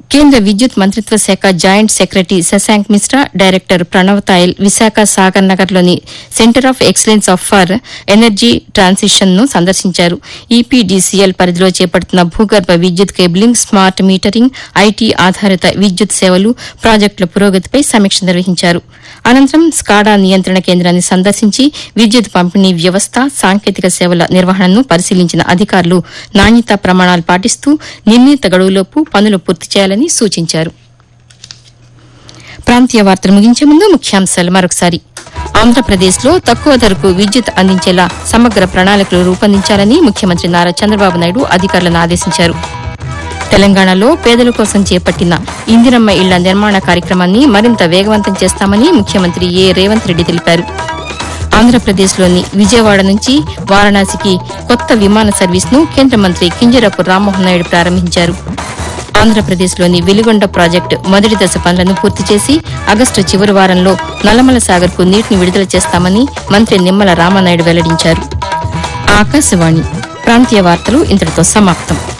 కేంద్ర విద్యుత్ మంత్రిత్వ శాఖ joint secretary Shashank Mishra director Pranav Tayal Visakha Sagar నగర్లోని centre of excellence of for energy transition ను సందర్శించారు ఈపీడీసీఎల్ పరిధిలో చేపడుతున్న భూగర్భ విద్యుత్ కేబులింగ్ స్మార్ట్ మీటరింగ్ ఐటీ ఆధారిత విద్యుత్ సేవలు ప్రాజెక్టుల పురోగతిపై సమీక్ష నిర్వహించారు అనంతరం స్కాడా నియంత్రణ కేంద్రాన్ని సందర్శించి విద్యుత్ పంపిణీ వ్యవస్థ సాంకేతిక సేవల నిర్వహణను పరిశీలించిన అధికారులు నాణ్యతా ప్రమాణాలు పాటిస్తూ నిర్ణీత గడువులోపు పనులు పూర్తి చేయాలని సూచించారు ప్రాంతీయ వార్తలు ముగించే ముందు ముఖ్యాంశాలు మరొకసారి ఆంధ్రప్రదేశ్లో తక్కువ ధరకు విద్యుత్ అందించేలా సమగ్ర ప్రణాళికలు రూపొందించాలని ముఖ్యమంత్రి నారా చంద్రబాబు నాయుడు అధికారులను ఆదేశించారు తెలంగాణలో పేదల కోసం చేపట్టిన ఇందిరమ్మ ఇళ్ల నిర్మాణ కార్యక్రమాన్ని మరింత వేగవంతం చేస్తామని ముఖ్యమంత్రి ఏ రేవంత్ రెడ్డి తెలిపారు ఆంధ్రప్రదేశ్లోని విజయవాడ నుంచి వారణాసికి కొత్త విమాన సర్వీస్ను కేంద్ర మంత్రి కింజరపు రామ్మోహన్ నాయుడు ప్రారంభించారు ఆంధ్రప్రదేశ్లోని వెలిగొండ ప్రాజెక్టు మొదటి దశ పనులను పూర్తి చేసి ఆగస్టు చివరి వారంలో నల్లమల సాగర్కు నీటిని విడుదల చేస్తామని మంత్రి నిమ్మల రామనాయుడు వెల్లడించారు ఆకాశవాణి ప్రాంతీయ వార్తలు ఇంతటితో సమాప్తం